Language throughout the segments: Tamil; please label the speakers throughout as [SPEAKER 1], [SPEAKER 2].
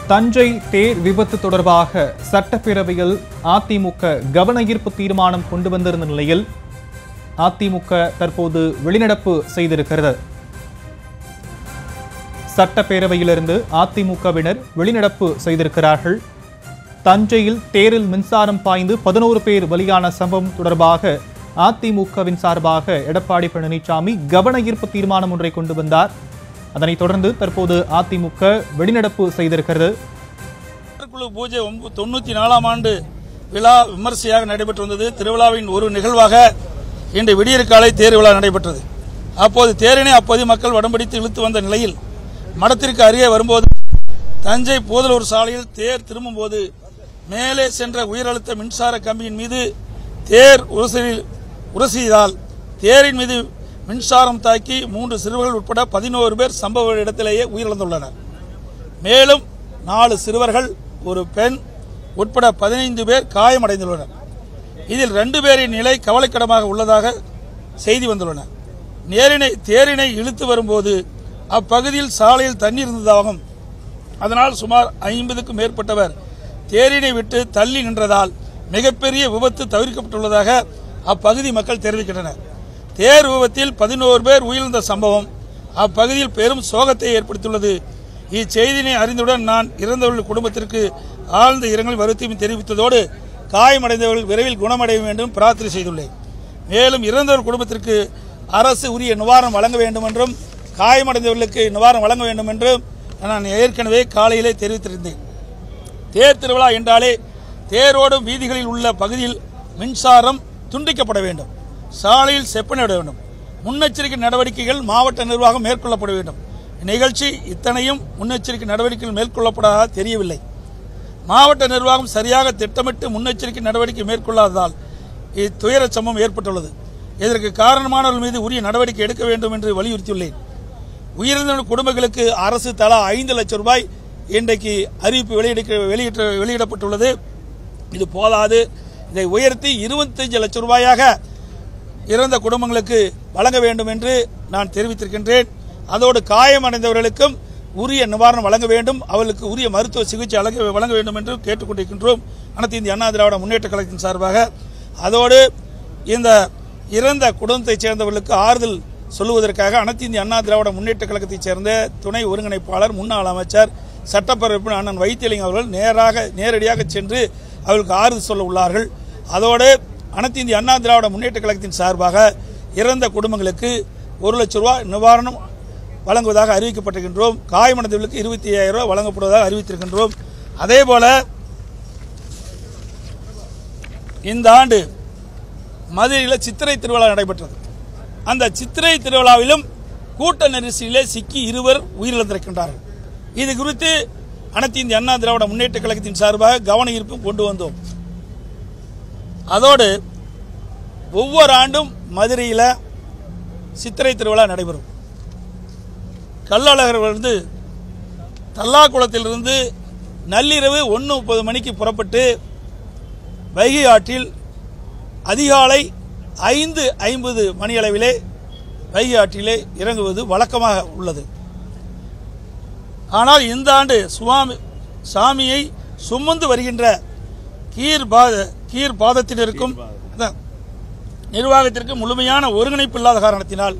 [SPEAKER 1] தஞ்சை தேர் விபத்து தொடர்பாக சட்டப்பேரவையில் அதிமுக கவன ஈர்ப்பு தீர்மானம் கொண்டு வந்திருந்த நிலையில் அதிமுக தற்போது வெளிநடப்பு செய்திருக்கிறது சட்டப்பேரவையிலிருந்து அதிமுகவினர் வெளிநடப்பு செய்திருக்கிறார்கள் தஞ்சையில் தேரில் மின்சாரம் பாய்ந்து பதினோரு பேர் பலியான சம்பவம் தொடர்பாக அதிமுகவின் சார்பாக எடப்பாடி பழனிசாமி கவன ஈர்ப்பு தீர்மானம் ஒன்றை கொண்டு வந்தார் அதனைத் தொடர்ந்து தற்போது அதிமுக வெளிநடப்பு செய்திருக்கிறது
[SPEAKER 2] குழு பூஜை ஒன்ப- தொண்ணூத்தி நாலாம் ஆண்டு விழா விமர்சையாக நடைபெற்று வந்தது திருவிழாவின் ஒரு நிகழ்வாக இன்று விடியற்காலை தேர் விழா நடைபெற்றது அப்போது தேரினை அப்போது மக்கள் வடம்பிடித்து இழுத்து வந்த நிலையில் மடத்திற்கு அருகே வரும்போது தஞ்சை போதலூர் சாலையில் தேர் திரும்பும்போது மேலே சென்ற உயரழுத்த மின்சார கம்பியின் மீது தேர் உரசில் உரசியதால் தேரின் மீது மின்சாரம் தாக்கி மூன்று சிறுவர்கள் உட்பட பதினோரு பேர் சம்பவ இடத்திலேயே உயிரிழந்துள்ளனர் மேலும் நாலு சிறுவர்கள் ஒரு பெண் உட்பட பதினைந்து பேர் காயமடைந்துள்ளனர் இதில் ரெண்டு பேரின் நிலை கவலைக்கிடமாக உள்ளதாக செய்தி வந்துள்ளன நேரினை தேரினை இழுத்து வரும்போது அப்பகுதியில் சாலையில் தண்ணீர் இருந்ததாகவும் அதனால் சுமார் ஐம்பதுக்கும் மேற்பட்டவர் தேரினை விட்டு தள்ளி நின்றதால் மிகப்பெரிய விபத்து தவிர்க்கப்பட்டுள்ளதாக அப்பகுதி மக்கள் தெரிவிக்கின்றனர் தேர் விபத்தில் பதினோரு பேர் உயிரிழந்த சம்பவம் அப்பகுதியில் பெரும் சோகத்தை ஏற்படுத்தியுள்ளது இச்செய்தினை அறிந்தவுடன் நான் இறந்தவர்கள் குடும்பத்திற்கு ஆழ்ந்த இரங்கல் வருத்தம் தெரிவித்ததோடு காயமடைந்தவர்கள் விரைவில் குணமடைய வேண்டும் பிரார்த்தனை செய்துள்ளேன் மேலும் இறந்தவர் குடும்பத்திற்கு அரசு உரிய நிவாரணம் வழங்க வேண்டும் என்றும் காயமடைந்தவர்களுக்கு நிவாரணம் வழங்க வேண்டும் என்றும் நான் ஏற்கனவே காலையிலே தெரிவித்திருந்தேன் தேர் திருவிழா என்றாலே தேரோடும் வீதிகளில் உள்ள பகுதியில் மின்சாரம் துண்டிக்கப்பட வேண்டும் சாலையில் செப்பனிட வேண்டும் முன்னெச்சரிக்கை நடவடிக்கைகள் மாவட்ட நிர்வாகம் மேற்கொள்ளப்பட வேண்டும் இந்நிகழ்ச்சி இத்தனையும் முன்னெச்சரிக்கை நடவடிக்கைகள் மேற்கொள்ளப்படாத தெரியவில்லை மாவட்ட நிர்வாகம் சரியாக திட்டமிட்டு முன்னெச்சரிக்கை நடவடிக்கை மேற்கொள்ளாததால் இத்துயர சம்பவம் ஏற்பட்டுள்ளது இதற்கு காரணமானவர்கள் மீது உரிய நடவடிக்கை எடுக்க வேண்டும் என்று வலியுறுத்தியுள்ளேன் உயிரிழந்த குடும்பங்களுக்கு அரசு தலா ஐந்து லட்சம் ரூபாய் இன்றைக்கு அறிவிப்பு வெளியிட வெளியிட்ட வெளியிடப்பட்டுள்ளது இது போதாது இதை உயர்த்தி இருபத்தஞ்சு லட்சம் ரூபாயாக இறந்த குடும்பங்களுக்கு வழங்க வேண்டும் என்று நான் தெரிவித்திருக்கின்றேன் அதோடு காயமடைந்தவர்களுக்கும் உரிய நிவாரணம் வழங்க வேண்டும் அவர்களுக்கு உரிய மருத்துவ சிகிச்சை வழங்க வழங்க வேண்டும் என்று கேட்டுக்கொண்டிருக்கின்றோம் அனைத்து இந்திய அண்ணா திராவிட முன்னேற்ற கழகத்தின் சார்பாக அதோடு இந்த இறந்த குடும்பத்தைச் சேர்ந்தவர்களுக்கு ஆறுதல் சொல்லுவதற்காக அனைத்து இந்திய அண்ணா திராவிட முன்னேற்ற கழகத்தைச் சேர்ந்த துணை ஒருங்கிணைப்பாளர் முன்னாள் அமைச்சர் சட்டப்பேரவை அண்ணன் வைத்தியலிங்கம் அவர்கள் நேராக நேரடியாக சென்று அவர்களுக்கு ஆறுதல் சொல்ல உள்ளார்கள் அதோடு அனைத்து இந்திய அண்ணா திராவிட முன்னேற்ற கழகத்தின் சார்பாக இறந்த குடும்பங்களுக்கு ஒரு லட்சம் ரூபாய் நிவாரணம் வழங்குவதாக அறிவிக்கப்பட்டிருக்கின்றோம் காயமடைந்தவர்களுக்கு இருபத்தி ஐயாயிரம் ரூபாய் வழங்கப்படுவதாக அறிவித்திருக்கின்றோம் அதே போல இந்த ஆண்டு மதுரையில் சித்திரை திருவிழா நடைபெற்றது அந்த சித்திரை திருவிழாவிலும் கூட்ட நெரிசலிலே சிக்கி இருவர் உயிரிழந்திருக்கின்றார்கள் இது குறித்து அனைத்து இந்திய அண்ணா திராவிட முன்னேற்ற கழகத்தின் சார்பாக கவன ஈர்ப்பும் கொண்டு வந்தோம் அதோடு ஒவ்வொரு ஆண்டும் மதுரையில் சித்திரை திருவிழா நடைபெறும் கள்ளழகர் வந்து தல்லாக்குளத்திலிருந்து நள்ளிரவு ஒன்று முப்பது மணிக்கு புறப்பட்டு வைகை ஆற்றில் அதிகாலை ஐந்து ஐம்பது மணியளவிலே வைகை ஆற்றிலே இறங்குவது வழக்கமாக உள்ளது ஆனால் இந்த ஆண்டு சுவாமி சாமியை சுமந்து வருகின்ற கீர் பாத கீர் பாதத்தில் இருக்கும் அதான், நிர்வாகத்திற்கு முழுமையான ஒருங்கிணைப்பு இல்லாத காரணத்தினால்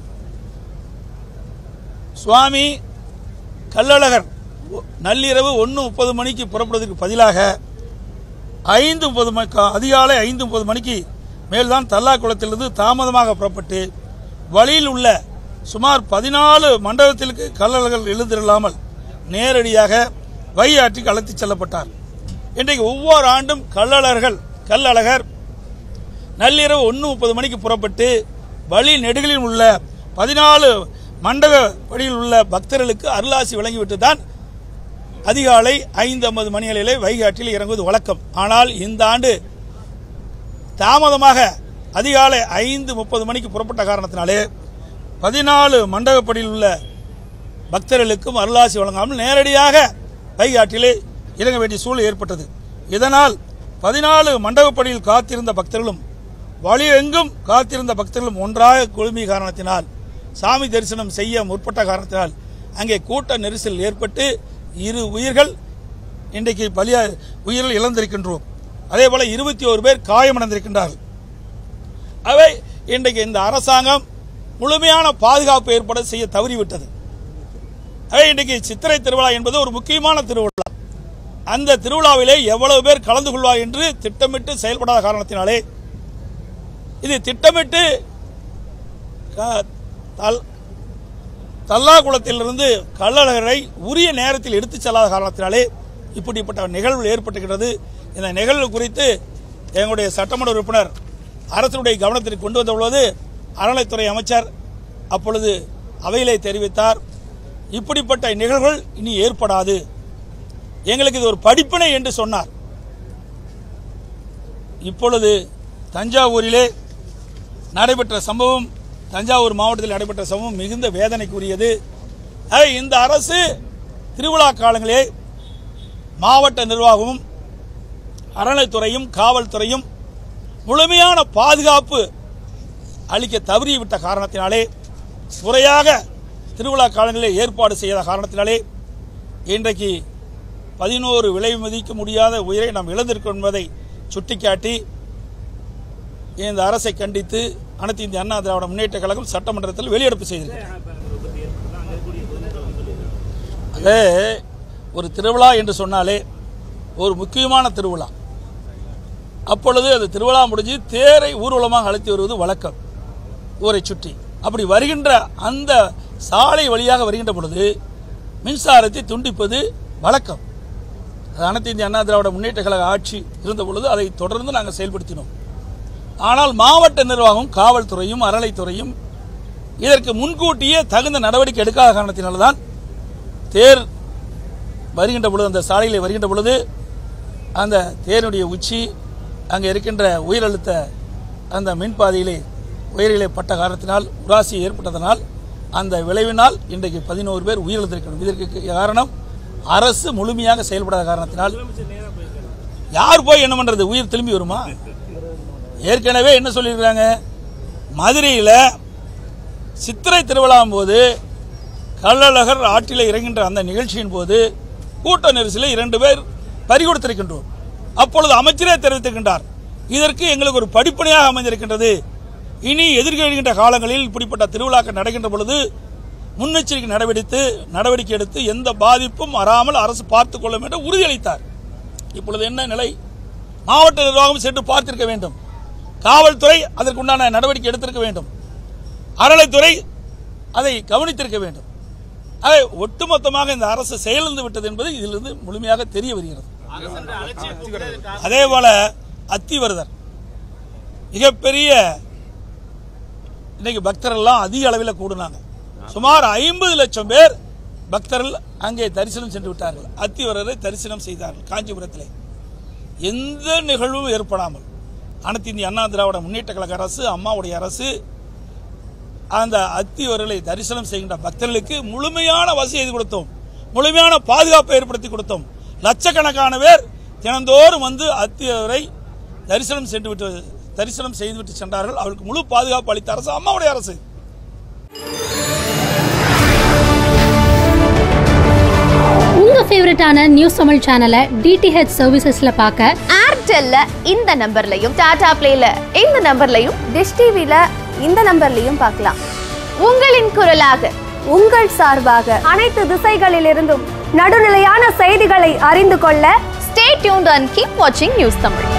[SPEAKER 2] சுவாமி கள்ளழகர் ஒ- நள்ளிரவு ஒன்று முப்பது மணிக்கு புறப்படுவதற்கு பதிலாக ஐந்து முப்பது மணி கா- அதிகாலை ஐந்து முப்பது மணிக்கு மேல்தான் தல்லாக்குளத்திலிருந்து தாமதமாக புறப்பட்டு வழியில் உள்ள சுமார் பதினாலு மண்டபத்திற்கு கள்ளழகர் எழுந்திரலாமல் நேரடியாக வையாற்றுக்கு அழைத்துச் செல்லப்பட்டார் இன்றைக்கு ஒவ்வொரு ஆண்டும் கள்ளழகர்கள் கள்ளழகர் நள்ளிரவு ஒன்று முப்பது மணிக்கு புறப்பட்டு வழி நெடுகளில் உள்ள பதினாலு மண்டப படியில் உள்ள பக்தர்களுக்கு அருளாசி வழங்கிவிட்டு தான் அதிகாலை ஐந்து ஐம்பது மணிகளிலே வைகாட்டில் இறங்குவது வழக்கம் ஆனால் இந்த ஆண்டு தாமதமாக அதிகாலை ஐந்து முப்பது மணிக்கு புறப்பட்ட காரணத்தினாலே பதினாலு மண்டபப்படியில் உள்ள பக்தர்களுக்கும் அருளாசி வழங்காமல் நேரடியாக வைகாட்டிலே இறங்க வேண்டிய சூழல் ஏற்பட்டது இதனால் பதினாலு மண்டபப்படியில் காத்திருந்த பக்தர்களும் வழியெங்கும் காத்திருந்த பக்தர்களும் ஒன்றாக குழுமிய காரணத்தினால் சாமி தரிசனம் செய்ய முற்பட்ட காரணத்தினால் அங்கே கூட்ட நெரிசல் ஏற்பட்டு இரு உயிர்கள் இன்றைக்கு பலியா உயிரில் இழந்திருக்கின்றோம் அதே போல இருபத்தி ஒரு பேர் காயமடைந்திருக்கின்றார்கள் அவை இன்றைக்கு இந்த அரசாங்கம் முழுமையான பாதுகாப்பு ஏற்பாடு செய்ய தவறிவிட்டது அவை இன்றைக்கு சித்திரை திருவிழா என்பது ஒரு முக்கியமான திருவிழா அந்த திருவிழாவிலே எவ்வளவு பேர் கலந்து கொள்வார் என்று திட்டமிட்டு செயல்படாத காரணத்தினாலே இது திட்டமிட்டு க- தல்- தல்லாகுளத்திலிருந்து கள்ளழகரை உரிய நேரத்தில் எடுத்துச் செல்லாத காரணத்தினாலே இப்படிப்பட்ட நிகழ்வு ஏற்பட்டுகிறது இந்த நிகழ்வு குறித்து எங்களுடைய சட்டமன்ற உறுப்பினர் அரசுடைய கவனத்திற்கு கொண்டு வந்த பொழுது அறநிலைத்துறை அமைச்சர் அப்பொழுது அவையிலே தெரிவித்தார் இப்படிப்பட்ட நிகழ்வுகள் இனி ஏற்படாது எங்களுக்கு இது ஒரு படிப்பினை என்று சொன்னார் இப்பொழுது தஞ்சாவூரிலே நடைபெற்ற சம்பவம் தஞ்சாவூர் மாவட்டத்தில் நடைபெற்ற சம்பவம் மிகுந்த வேதனைக்குரியது ஆக இந்த அரசு திருவிழா காலங்களே மாவட்ட நிர்வாகமும் அறநிலைத்துறையும் காவல்துறையும் முழுமையான பாதுகாப்பு அளிக்க தவறிவிட்ட காரணத்தினாலே முறையாக திருவிழா காலங்களில் ஏற்பாடு செய்யாத காரணத்தினாலே இன்றைக்கு பதினோரு விலை மதிக்க முடியாத உயிரை நாம் இழந்திருக்கோம் என்பதை சுட்டிக்காட்டி இந்த அரசை கண்டித்து அனைத்து இந்திய அண்ணா திராவிட முன்னேற்ற கழகம் சட்டமன்றத்தில் வெளியெடுப்பு செய்திருக்கிறது அது ஒரு திருவிழா என்று சொன்னாலே ஒரு முக்கியமான திருவிழா அப்பொழுது அது திருவிழா முடிஞ்சு தேரை ஊர்வலமாக அழைத்து வருவது வழக்கம் ஊரை சுற்றி அப்படி வருகின்ற அந்த சாலை வழியாக வருகின்ற பொழுது மின்சாரத்தை துண்டிப்பது வழக்கம் அது அனைத்து இந்திய அண்ணா திராவிட முன்னேற்ற கழக ஆட்சி இருந்த பொழுது அதை தொடர்ந்து நாங்கள் செயல்படுத்தினோம் ஆனால் மாவட்ட நிர்வாகம் காவல்துறையும் அறநிலைத்துறையும் இதற்கு முன்கூட்டியே தகுந்த நடவடிக்கை எடுக்காத காரணத்தினால்தான் தேர் வருகின்ற பொழுது அந்த சாலையில் வருகின்ற பொழுது அந்த தேருடைய உச்சி அங்கே இருக்கின்ற உயிரழுத்த அந்த மின்பாதையிலே உயிரிலே பட்ட காரணத்தினால் உராசி ஏற்பட்டதனால் அந்த விளைவினால் இன்றைக்கு பதினோரு பேர் உயிரிழந்திருக்கணும் இதற்கு காரணம் அரசு முழுமையாக செயல்படாத காரணத்தினால் யார் போய் என்ன பண்றது உயிர் திரும்பி வருமா ஏற்கனவே என்ன சொல்லியிருக்காங்க மதுரையில் சித்திரை திருவிழாவும் போது கள்ளழகர் ஆற்றில் இறங்கின்ற அந்த நிகழ்ச்சியின் போது கூட்ட நெரிசலில் இரண்டு பேர் பறிகொடுத்திருக்கின்றோம் அப்பொழுது அமைச்சரே தெரிவித்திருக்கின்றார் இதற்கு எங்களுக்கு ஒரு படிப்பனையாக அமைந்திருக்கின்றது இனி எதிர்கொள்கின்ற காலங்களில் இப்படிப்பட்ட திருவிழாக்கள் நடக்கின்ற பொழுது முன்னெச்சரிக்கை நடவடித்து நடவடிக்கை எடுத்து எந்த பாதிப்பும் வராமல் அரசு பார்த்துக் கொள்ளும் என்று உறுதியளித்தார் இப்பொழுது என்ன நிலை மாவட்ட நிர்வாகம் சென்று பார்த்திருக்க வேண்டும் காவல்துறை அதற்குண்டான நடவடிக்கை எடுத்திருக்க வேண்டும் அறநிலைத்துறை அதை கவனித்திருக்க வேண்டும் ஆக ஒட்டுமொத்தமாக இந்த அரசு செயலிழந்து விட்டது என்பது இதிலிருந்து முழுமையாக தெரிய வருகிறது அதே போல அத்திவரதர் மிகப்பெரிய இன்னைக்கு பக்தர்கள் எல்லாம் அதிக அளவில் கூடுனாங்க சுமார் ஐம்பது லட்சம் பேர் பக்தர்கள் அங்கே தரிசனம் சென்று விட்டார்கள் அத்திவரரை தரிசனம் செய்தார்கள் காஞ்சிபுரத்திலே எந்த நிகழ்வும் ஏற்படாமல் அனைத்து இந்திய அண்ணா திராவிட முன்னேற்ற கழக அரசு அம்மாவுடைய அரசு அந்த அத்திவர்களை தரிசனம் செய்கின்ற பக்தர்களுக்கு முழுமையான வசதி செய்து கொடுத்தோம் முழுமையான பாதுகாப்பை ஏற்படுத்தி கொடுத்தோம் லட்சக்கணக்கான பேர் தினந்தோறும் வந்து அத்திவரை தரிசனம் சென்று விட்டு தரிசனம் செய்துவிட்டு சென்றார்கள் அவருக்கு முழு பாதுகாப்பு அளித்த அரசு அம்மாவுடைய அரசு
[SPEAKER 3] உங்க ஃபேவரட்டான நியூஸ் தமிழ் சேனலை டிடிஹெச் சர்வீசஸ்ல பார்க்க
[SPEAKER 4] ஏர்டெல்ல இந்த நம்பர்லையும் டாடா பிளேல இந்த நம்பர்லையும் டிஷ் டிவில இந்த நம்பர்லையும் பார்க்கலாம் உங்களின் குரலாக உங்கள் சார்பாக அனைத்து திசைகளிலிருந்தும் நடுநிலையான செய்திகளை அறிந்து கொள்ள ஸ்டே டியூன்ட் அண்ட் கீப் வாட்சிங் நியூஸ் தமிழ்